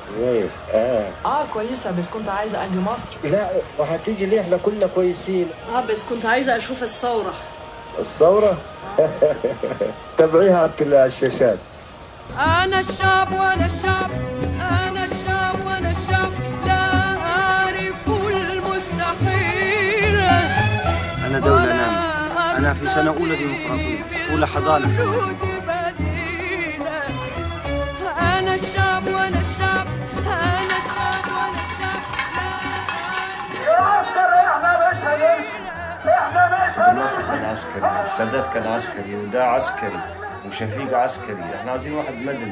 زيف اه اه كويسة بس كنت عايزة أجي مصر لا وهتيجي ليه احنا كلنا كويسين اه بس كنت عايزة أشوف الثورة الثورة تابعيها على الشاشات أنا الشعب وأنا الشعب أنا الشعب وأنا الشعب لا أعرف المستحيل أنا دولة نامة أنا في سنة أولى ديمقراطية أولى حضانة حدود بديلة أنا الشعب وأنا الشعب أنا الشعب وأنا الشعب الناصر كان عسكري السادات كان عسكري وده عسكري وشفيق عسكري احنا عايزين واحد مدني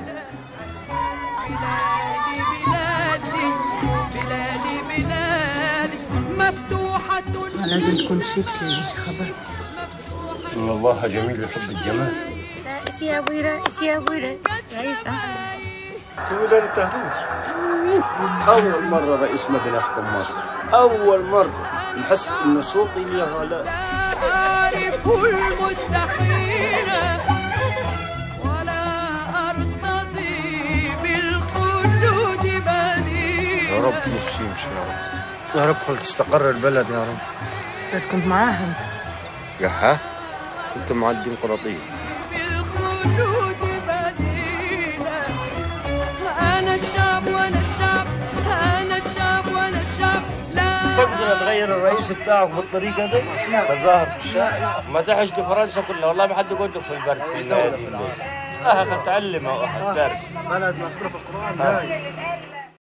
بلادي بلادي بلادي بلادي مفتوحة لازم تكون شيك للانتخابات ان الله جميل يحب الجمال رئيس يا ابوي رئيس يا ابوي رئيس أول مرة رئيس مدني يحكم مصر أول مرة نحس إن صوتي له غلاء أعرف المستحيل ولا أرتضي بالخلود بديلا يا رب نفسي يمشي يا رب يا رب خل تستقر البلد يا رب بس كنت معاها انت يا ها كنت مع الديمقراطية بالخلود بديلا أنا الشعب وأنا الشعب أنا الشعب وأنا الشعب لا تقدر تغير الرئيس بتاعك بالطريقة دي تظاهر في الشارع ما تحش دي فرنسا كلها والله ما حد يقول لك في البرد في النادي اه تعلم درس بلد مذكورة في القرآن